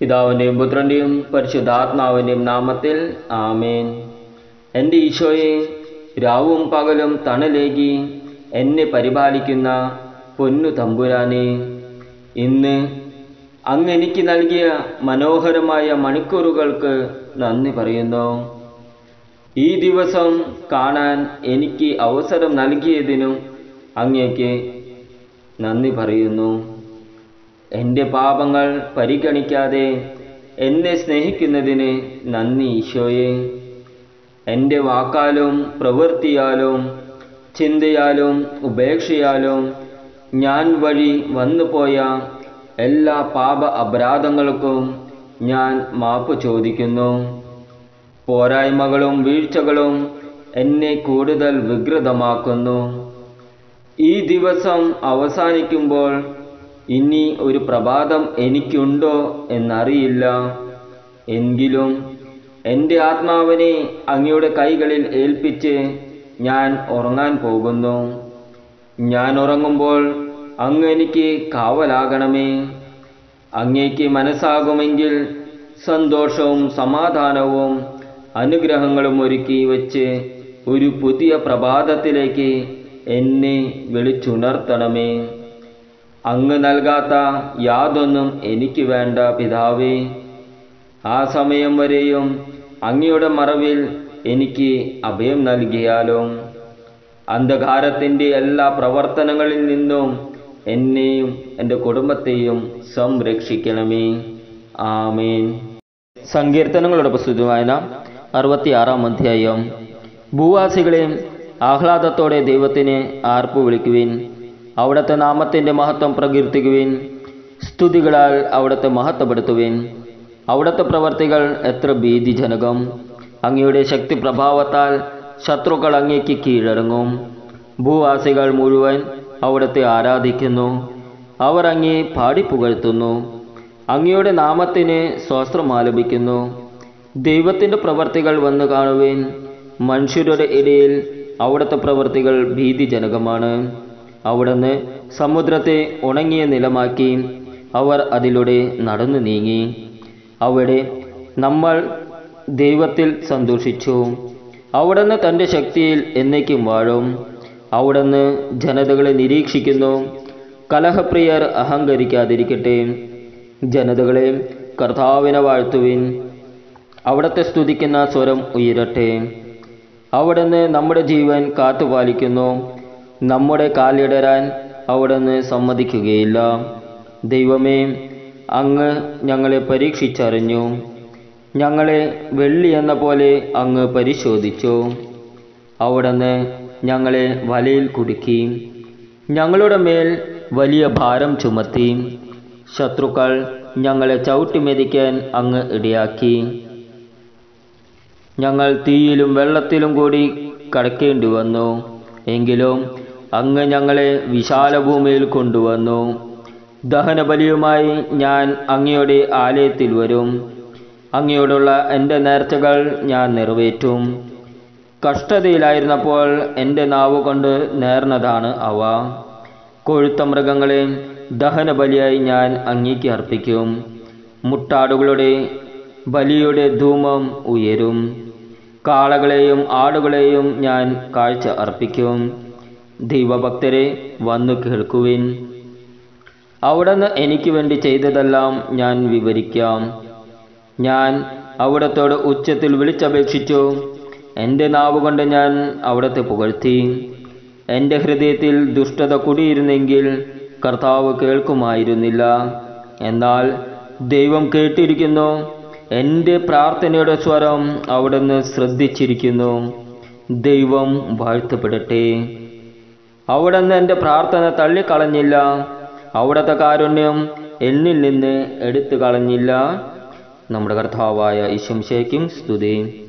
പിതാവിൻ്റെയും പുത്രൻ്റെയും പരിശുദ്ധാത്മാവിൻ്റെയും നാമത്തിൽ ആമേൻ എൻ്റെ ഈശോയെ രാവും പകലും തണലേകി എന്നെ പരിപാലിക്കുന്ന പൊന്നു തമ്പുരാനെ ഇന്ന് അങ്ങ് എനിക്ക് നൽകിയ മനോഹരമായ മണിക്കൂറുകൾക്ക് നന്ദി പറയുന്നു ഈ ദിവസം കാണാൻ എനിക്ക് അവസരം നൽകിയതിനും അങ്ങേക്ക് നന്ദി പറയുന്നു എൻ്റെ പാപങ്ങൾ പരിഗണിക്കാതെ എന്നെ സ്നേഹിക്കുന്നതിന് നന്ദി ഈശോയെ എൻ്റെ വാക്കാലും പ്രവൃത്തിയാലും ചിന്തയാലും ഉപേക്ഷയാലും ഞാൻ വഴി വന്നുപോയ എല്ലാ പാപ അപരാധങ്ങൾക്കും ഞാൻ മാപ്പ് ചോദിക്കുന്നു പോരായ്മകളും വീഴ്ചകളും എന്നെ കൂടുതൽ വികൃതമാക്കുന്നു ഈ ദിവസം അവസാനിക്കുമ്പോൾ ഇനി ഒരു പ്രഭാതം എനിക്കുണ്ടോ എന്നറിയില്ല എങ്കിലും എൻ്റെ ആത്മാവിനെ അങ്ങയുടെ കൈകളിൽ ഏൽപ്പിച്ച് ഞാൻ ഉറങ്ങാൻ പോകുന്നു ഞാൻ ഉറങ്ങുമ്പോൾ അങ്ങ് എനിക്ക് കാവലാകണമേ അങ്ങേക്ക് മനസ്സാകുമെങ്കിൽ സന്തോഷവും സമാധാനവും അനുഗ്രഹങ്ങളും ഒരുക്കി വച്ച് ഒരു പുതിയ പ്രഭാതത്തിലേക്ക് എന്നെ വിളിച്ചുണർത്തണമേ അങ്ങ് നൽകാത്ത യാതൊന്നും എനിക്ക് വേണ്ട പിതാവേ ആ സമയം വരെയും അങ്ങയുടെ മറവിൽ എനിക്ക് അഭയം നൽകിയാലും അന്ധകാരത്തിൻ്റെ എല്ലാ പ്രവർത്തനങ്ങളിൽ നിന്നും എന്നെയും എൻ്റെ കുടുംബത്തെയും സംരക്ഷിക്കണമേ ആമേൻ സങ്കീർത്തനങ്ങളുടെ പുസ്തകമായ അറുപത്തിയാറാം അധ്യായം ഭൂവാസികളെ ആഹ്ലാദത്തോടെ ദൈവത്തിന് ആർപ്പു വിളിക്കുവിൻ അവിടുത്തെ നാമത്തിൻ്റെ മഹത്വം പ്രകീർത്തിക്കുവിൻ സ്തുതികളാൽ അവിടുത്തെ മഹത്വപ്പെടുത്തുവിൻ അവിടുത്തെ പ്രവർത്തികൾ എത്ര ഭീതിജനകം അങ്ങയുടെ ശക്തി പ്രഭാവത്താൽ ശത്രുക്കൾ അങ്ങേക്ക് കീഴടങ്ങും ഭൂവാസികൾ മുഴുവൻ അവിടുത്തെ ആരാധിക്കുന്നു അവർ അങ്ങേ പാടിപ്പുകഴ്ത്തുന്നു അങ്ങയുടെ നാമത്തിന് സ്വസ്ത്രം ആലപിക്കുന്നു ദൈവത്തിൻ്റെ പ്രവർത്തികൾ വന്നു കാണുവേൻ മനുഷ്യരുടെ ഇടയിൽ അവിടുത്തെ പ്രവർത്തികൾ ഭീതിജനകമാണ് അവിടുന്ന് സമുദ്രത്തെ ഉണങ്ങിയ നിലമാക്കി അവർ അതിലൂടെ നടന്നു നീങ്ങി അവിടെ നമ്മൾ ദൈവത്തിൽ സന്തോഷിച്ചു അവിടുന്ന് തൻ്റെ ശക്തിയിൽ എന്നേക്കും വാഴും അവിടുന്ന് ജനതകളെ നിരീക്ഷിക്കുന്നു കലഹപ്രിയർ അഹങ്കരിക്കാതിരിക്കട്ടെ ജനതകളെ കർത്താവിനെ വാഴ്ത്തുവിൻ അവിടത്തെ സ്തുതിക്കുന്ന സ്വരം ഉയരട്ടെ അവിടുന്ന് നമ്മുടെ ജീവൻ കാത്തുപാലിക്കുന്നു നമ്മുടെ കാലിടരാൻ അവിടുന്ന് സമ്മതിക്കുകയില്ല ദൈവമേ അങ്ങ് ഞങ്ങളെ പരീക്ഷിച്ചറിഞ്ഞു ഞങ്ങളെ വെള്ളി എന്ന പോലെ അങ്ങ് പരിശോധിച്ചു അവിടുന്ന് ഞങ്ങളെ വലയിൽ കുടുക്കി ഞങ്ങളുടെ മേൽ വലിയ ഭാരം ചുമത്തി ശത്രുക്കൾ ഞങ്ങളെ ചവിട്ടിമെതിക്കാൻ അങ്ങ് ഇടയാക്കി ഞങ്ങൾ തീയിലും വെള്ളത്തിലും കൂടി കടക്കേണ്ടി വന്നു എങ്കിലും അങ്ങ് ഞങ്ങളെ വിശാല ഭൂമിയിൽ കൊണ്ടുവന്നു ദഹനബലിയുമായി ഞാൻ അങ്ങയുടെ ആലയത്തിൽ വരും അങ്ങയോടുള്ള എൻ്റെ നേർച്ചകൾ ഞാൻ നിറവേറ്റും കഷ്ടതയിലായിരുന്നപ്പോൾ എൻ്റെ നാവ് കൊണ്ട് നേർന്നതാണ് അവ കൊഴുത്ത മൃഗങ്ങളെ ദഹനബലിയായി ഞാൻ അങ്ങേക്ക് അർപ്പിക്കും മുട്ടാടുകളുടെ ബലിയുടെ ധൂമം ഉയരും കാളകളെയും ആടുകളെയും ഞാൻ കാഴ്ച അർപ്പിക്കും ദൈവഭക്തരെ വന്നു കേൾക്കുവിൻ അവിടുന്ന് എനിക്ക് വേണ്ടി ചെയ്തതെല്ലാം ഞാൻ വിവരിക്കാം ഞാൻ അവിടത്തോട് ഉച്ചത്തിൽ വിളിച്ചപേക്ഷിച്ചു എൻ്റെ നാവ് കൊണ്ട് ഞാൻ അവിടത്തെ പുകഴ്ത്തി എൻ്റെ ഹൃദയത്തിൽ ദുഷ്ടത കുടിയിരുന്നെങ്കിൽ കർത്താവ് കേൾക്കുമായിരുന്നില്ല എന്നാൽ ദൈവം കേട്ടിരിക്കുന്നു എൻ്റെ പ്രാർത്ഥനയുടെ സ്വരം അവിടുന്ന് ശ്രദ്ധിച്ചിരിക്കുന്നു ദൈവം വാഴ്ത്തപ്പെടട്ടെ അവിടുന്ന് എൻ്റെ പ്രാർത്ഥന തള്ളിക്കളഞ്ഞില്ല അവിടുത്തെ കാരുണ്യം എന്നിൽ നിന്ന് എടുത്തു കളഞ്ഞില്ല നമ്മുടെ കർത്താവായ ഈശംശയ്ക്കും സ്തുതി